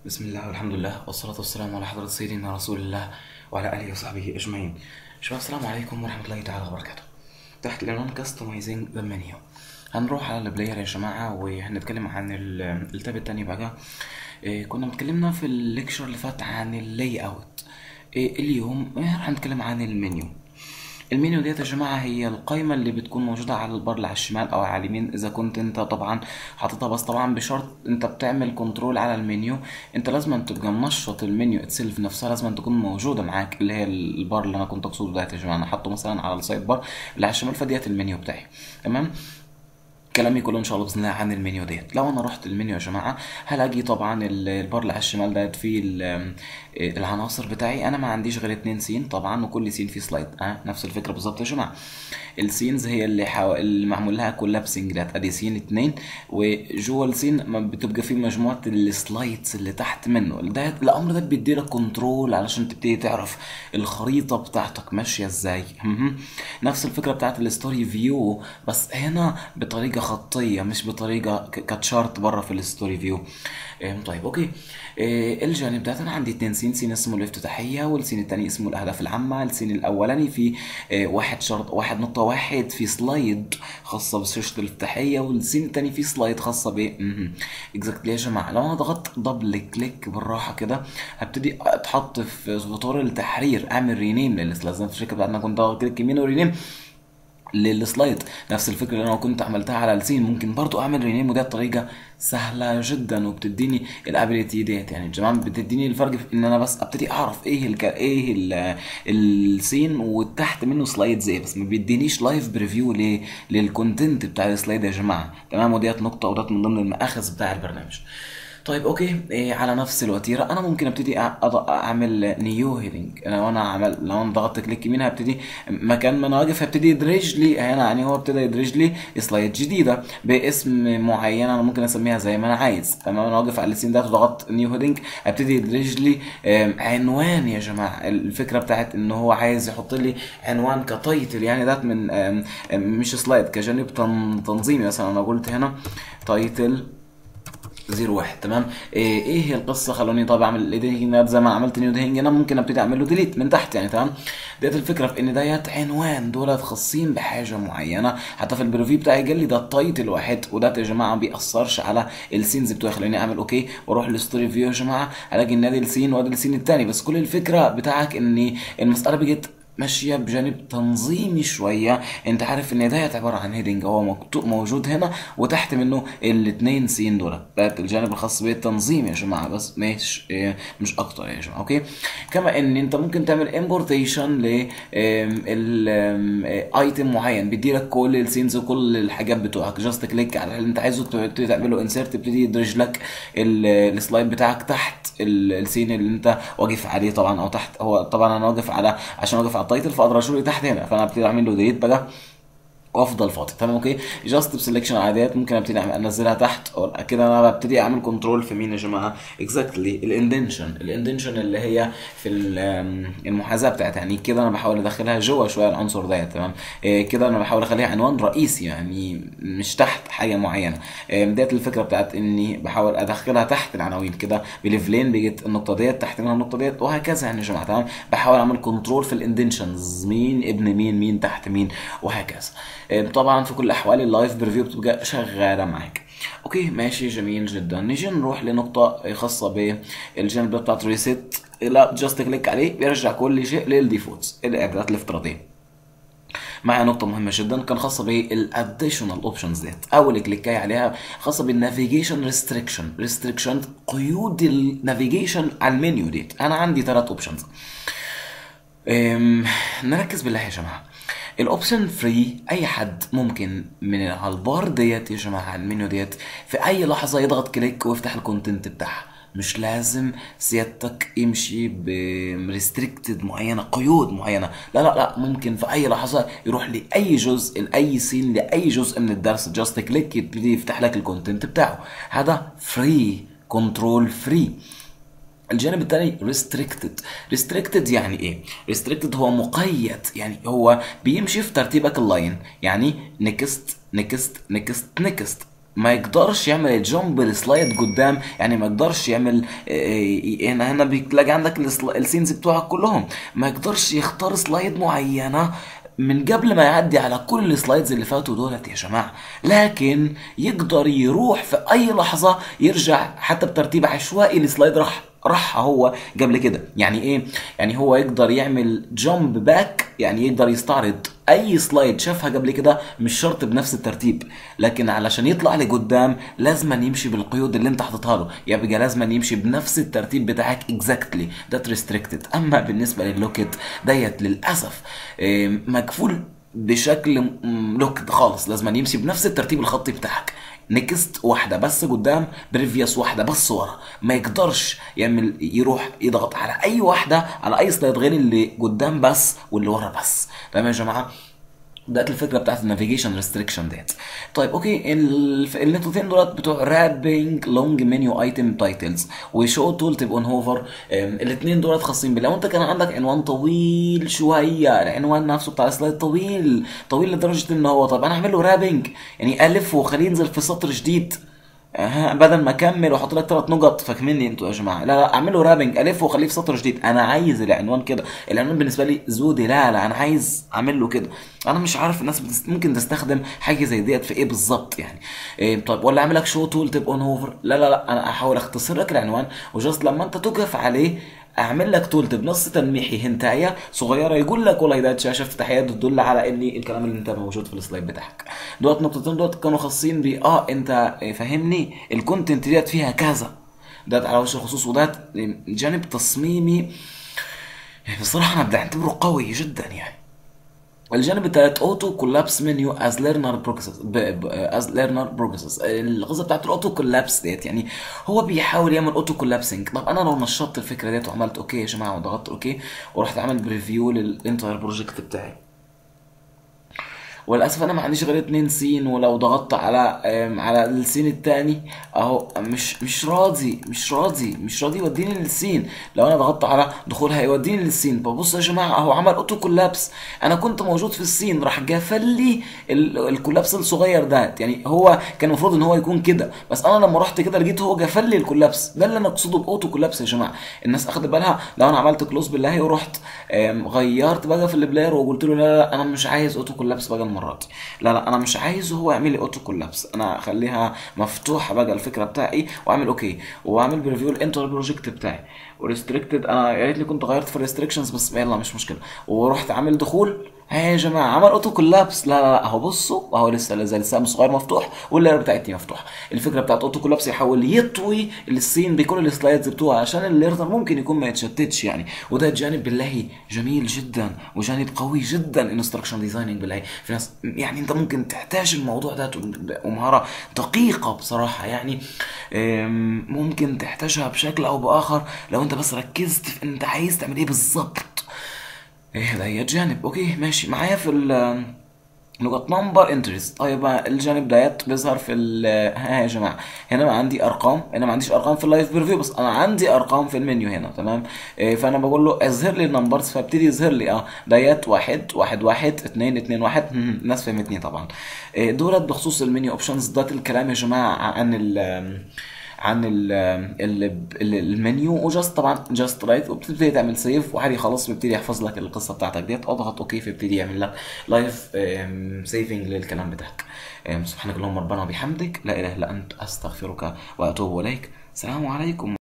بسم الله والحمد لله والصلاة والسلام على حضرة سيدنا رسول الله وعلى آله وصحبه أجمعين شباب السلام عليكم ورحمة الله تعالى وبركاته تحت العنوان كاستمايزنج ذا منيو هنروح على البلاير يا جماعة وهنتكلم عن ال- التاب التاني بقى إيه كنا اتكلمنا في الليكشر اللي فات عن اللاي اوت إيه اليوم إيه هنتكلم عن المنيو المنيو ديت يا جماعة هي القائمة اللي بتكون موجودة على البار اللي على الشمال أو على اليمين إذا كنت أنت طبعا حاططها بس طبعا بشرط أنت بتعمل كنترول على المنيو أنت لازم تبقى منشط المنيو اتسلف نفسها لازم تكون موجودة معاك اللي هي البار اللي أنا كنت أقصده ديت يا جماعة أنا حاطه مثلا على السايد بار اللي على الشمال فديت المنيو بتاعي تمام كلامي كله ان شاء الله باذن الله عن المنيو ديت لو انا رحت المنيو يا جماعه هلاقي طبعا ال- البار اللي على الشمال ديت فيه ال- العناصر بتاعي انا ما عنديش غير اتنين سين طبعا وكل سين فيه سلايد اه نفس الفكره بالظبط يا جماعه السينز هي اللي حو... اللي معمول لها كولابسنج ديت ادي سين اتنين وجوه السين ما بتبقى فيه مجموعه السلايدز اللي تحت منه ده الامر ده بيدي لك كنترول علشان تبتدي تعرف الخريطه بتاعتك ماشيه ازاي مهم. نفس الفكره بتاعت الستوري فيو بس هنا بطريقه خطيه مش بطريقه ك- كتشارت بره في الستوري فيو إيه، طيب اوكي إيه، الجانب ده انا عندي اتنين سين سين اسمه الافتتاحيه والسين التاني اسمه الاهداف العامه السين الاولاني في إيه، واحد شرط واحد نقطه واحد في سلايد خاصه بشاشه الافتتاحيه والسين التاني في سلايد خاصه ب اكزاكتلي يا جماعه لو انا ضغطت دبل كليك بالراحه كده هبتدي اتحط في زطور التحرير اعمل رينيم للسلايد زي ما الشركه بتاعتنا كنت ضغط كليك يمين ورينيم للسلايد نفس الفكره اللي انا كنت عملتها على السين ممكن برضو اعمل رينيم وده بطريقه سهله جدا وبتديني الابيليتي ديت يعني جماعه بتديني الفرق في ان انا بس ابتدي اعرف ايه الك... ايه ال... السين وتحت منه سلايدز ايه بس ما بيدينيش لايف بريفيو ل... للكونتنت بتاع السلايد يا جماعه تمام وديت نقطه وديت من ضمن المآخذ بتاع البرنامج طيب اوكي إيه على نفس الوتيره انا ممكن ابتدي أع- أض- اعمل نيو هيدنج لو انا عمل لو انا ضغطت كليك يمين هبتدي مكان ما انا واقف هبتدي يدرج لي هنا يعني هو ابتدى يدرج لي سلايد جديده باسم معين انا ممكن اسميها زي ما انا عايز تمام انا واقف على السين ده وضغطت نيو هيدنج هبتدي يدرج لي آم، عنوان يا جماعه الفكره بتاعت ان هو عايز يحط لي عنوان كتايتل يعني ده من آم، آم، مش سلايد كجانب تن- تنظيمي مثلا انا قلت هنا تايتل زيرو واحد تمام ايه, إيه هي القصه خلوني طبعا اعمل الايديتنج زي ما عملت نيو دينج انا ممكن ابتدي اعمل له ديليت من تحت يعني تمام ديت الفكره في ان ديت عنوان دولت خاصين بحاجه معينه حتى في البريفيو بتاعي قال لي ده التايتل واحد وده يا جماعه ما بيأثرش على السينز بتوعي خليني اعمل اوكي واروح للستوري فيو يا جماعه الاقي ان ادي السين وادي السين التاني بس كل الفكره بتاعك ان المساله بقت ماشيه بجانب تنظيمي شويه انت عارف ان ديت عباره عن هيدنج هو مكتوب موجود هنا وتحت منه الاثنين سين دول ده الجانب الخاص بالتنظيم يا جماعه بس مش إيه، مش اكتر يا جماعه اوكي كما ان انت ممكن تعمل امبورتيشن ل ايتم معين بيدي لك كل السينز وكل الحاجات بتوعك جاست كليك على اللي انت عايزه تبتدي تعمل له انسيرت تبتدي يدرج لك ال- السلايد بتاعك تحت ال- السين اللي انت واقف عليه طبعا او تحت هو طبعا انا واقف على عشان واقف على التايتل فاقدر اشوف اللي تحت هنا فانا ابتدي اعمل له ديليت بقى وافضل فاضي تمام اوكي جاست بسلكشن عاديات ممكن ابتدي أعمل- انزلها تحت أو كده انا ببتدي اعمل كنترول في مين يا جماعه اكزاكتلي الاندنشن الاندنشن اللي هي في ال- آم، المحاذاه بتاعتها يعني كده انا بحاول ادخلها جوه شويه العنصر ده تمام إيه كده انا بحاول اخليها عنوان رئيسي يعني مش تحت حاجه معينه إيه ديت الفكره بتاعت اني بحاول ادخلها تحت العناوين كده بليفلين بيجت النقطه ديت تحت منها النقطه ديت وهكذا يعني يا جماعه تمام بحاول اعمل كنترول في الاندنشنز مين ابن مين مين تحت مين وهكذا إيه طبعا في كل الاحوال اللايف بريفيو بتبقى شغاله معاك اوكي ماشي جميل جدا نيجي نروح لنقطه خاصه بالجانب ده بتاعت ريسيت لا جاست كليك عليه بيرجع كل شيء للديفولتس الاعدادات الافتراضيه معايا نقطة مهمة جدا كان خاصة بالاديشنال اوبشنز ديت أول كليكاية عليها خاصة بالنافيجيشن ريستريكشن ريستريكشن قيود النافيجيشن على المنيو ديت أنا عندي ثلاث اوبشنز أم، نركز بالله يا جماعه الاوبشن فري اي حد ممكن من على البار ديت يا جماعه على المنيو ديت في اي لحظه يضغط كليك ويفتح الكونتنت بتاعها مش لازم سيادتك يمشي بريستريكتد معينه قيود معينه لا لا لا ممكن في اي لحظه يروح لاي جزء لاي سين لاي جزء من الدرس جاست كليك يبتدي يفتح لك الكونتنت بتاعه هذا فري كنترول فري الجانب الثاني restricted restricted يعني ايه restricted هو مقيد يعني هو بيمشي في ترتيبك اللاين يعني next next next next ما يقدرش يعمل الجامب السلايد قدام يعني ما يقدرش يعمل آه، هنا هنا بتلاقي عندك السلا- السينز بتوعك كلهم ما يقدرش يختار سلايد معينه من قبل ما يعدي على كل السلايدز اللي فاتوا دولت يا جماعه لكن يقدر يروح في اي لحظه يرجع حتى بترتيب عشوائي السلايد راح راح هو قبل كده يعني ايه يعني هو يقدر يعمل جامب باك يعني يقدر يستعرض اي سلايد شافها قبل كده مش شرط بنفس الترتيب لكن علشان يطلع لقدام لازم يمشي بالقيود اللي انت حاططها له يبقى لازم يمشي بنفس الترتيب بتاعك اكزاكتلي ده ريستريكتد اما بالنسبه للوكت ديت للاسف إيه، مكفول بشكل م- لوكت خالص لازم يمشي بنفس الترتيب الخطي بتاعك نكست واحده بس قدام بريفيوس واحده بس ورا ما يقدرش يعمل يروح يضغط على اي واحده على اي سلايد غير اللي قدام بس واللي ورا بس تمام يا جماعه ده الفكره بتاعت النافيجيشن ريستريكشن ديت طيب اوكي ال- النقطتين دولت بتوع رابينج لونج منيو ايتم تايتلز وشو تول تبقى اون هوفر الاثنين دولت خاصين بالله لو انت كان عندك عنوان طويل شويه العنوان نفسه بتاع السلايد طويل طويل لدرجه ان هو طب انا اعمل له رابينج يعني الف واخليه ينزل في سطر جديد أها بدل ما اكمل واحط لك ثلاث نقط فاكمني انتوا يا جماعه لا لا اعمله رابنج الف واخليه في سطر جديد انا عايز العنوان كده العنوان بالنسبه لي زودي لا لا انا عايز اعمل له كده انا مش عارف الناس بتست... ممكن تستخدم حاجه زي ديت في ايه بالظبط يعني إيه طيب ولا اعمل لك شو تول تبقى اون هوفر لا لا لا انا احاول اختصر لك العنوان وجاست لما انت تقف عليه اعمل لك تولت بنص تلميحي هنتايه صغيره يقول لك والله ده شاشه افتتاحيه تدل على ان الكلام اللي انت موجود في السلايد بتاعك دوت نقطتين دوت كانوا خاصين ب اه انت فاهمني الكونتنت ديت فيها كذا ده على وجه الخصوص وده جانب تصميمي يعني بصراحه انا بعتبره قوي جدا يعني الجانب الثالث اوتو كولابس منيو از ليرنر بروسيس از ليرنر بروسيس القصه بتاعت الاوتو كولابس ديت يعني هو بيحاول يعمل اوتو كولابسنج طب انا لو نشطت الفكره ديت وعملت اوكي يا جماعه وضغطت اوكي ورحت عامل بريفيو للانتاير بروجكت بتاعي وللاسف انا ما عنديش غير اتنين سين ولو ضغطت على أم، على السين التاني اهو مش مش راضي مش راضي مش راضي يوديني للسين لو انا ضغطت على دخول هيوديني للسين ببص يا جماعه اهو عمل اوتو كولابس انا كنت موجود في السين راح جافل لي ال- الكولابس الصغير ده يعني هو كان المفروض ان هو يكون كده بس انا لما رحت كده لقيت هو جافل لي الكولابس ده اللي انا اقصده باوتو كولابس يا جماعه الناس اخدت بالها لو انا عملت كلوز بالله ورحت أم، غيرت بقى في البلاير وقلت له لا لا, لا انا مش عايز اوتو كولابس بقى المره دي لا لا انا مش عايزه هو يعمل لي اوتو كولابس انا اخليها مفتوحه بقى الفكره بتاعي واعمل اوكي واعمل بريفيو الانتر بروجكت بتاعي وريستريكتد انا يا ريتني كنت غيرت في الريستريكشنز بس يلا مش مشكله ورحت عامل دخول ها يا جماعه عمل اوتو كولابس لا لا لا اهو بصوا اهو لسه زي السهم الصغير مفتوح واللاير بتاعتي مفتوح الفكره بتاعت اوتو كولابس يحاول يطوي السين بكل السلايدز بتوعه عشان الليرنر ممكن يكون ما يتشتتش يعني وده جانب بالله جميل جدا وجانب قوي جدا انستراكشن ديزايننج بالله في ناس يعني انت ممكن تحتاج الموضوع ده ومهاره دقيقه بصراحه يعني أم، ممكن تحتاجها بشكل او باخر لو انت بس ركزت في انت عايز تعمل ايه بالظبط ايه ده هي جانب اوكي ماشي معايا في ال نقط نمبر انترست طيب بقى الجانب ديت بيظهر في ال ها يا جماعه هنا ما عندي ارقام هنا ما عنديش ارقام في اللايف بريفيو بس انا عندي ارقام في المنيو هنا تمام إيه فانا بقول له اظهر لي النمبرز فابتدي يظهر لي اه ديت واحد واحد واحد اتنين اتنين واحد مم، الناس فهمتني طبعا إيه دولت بخصوص المنيو اوبشنز ده الكلام يا جماعه عن ال عن ال ال ال- المنيو وجاست طبعا جاست رايت وبتبتدي تعمل سيف وعادي خلاص بيبتدي يحفظ لك القصه بتاعتك ديت اضغط اوكي فيبتدي يعمل لك لايف سيفنج للكلام بتاعك أم، سبحانك اللهم ربنا وبحمدك لا اله الا انت استغفرك واتوب اليك السلام عليكم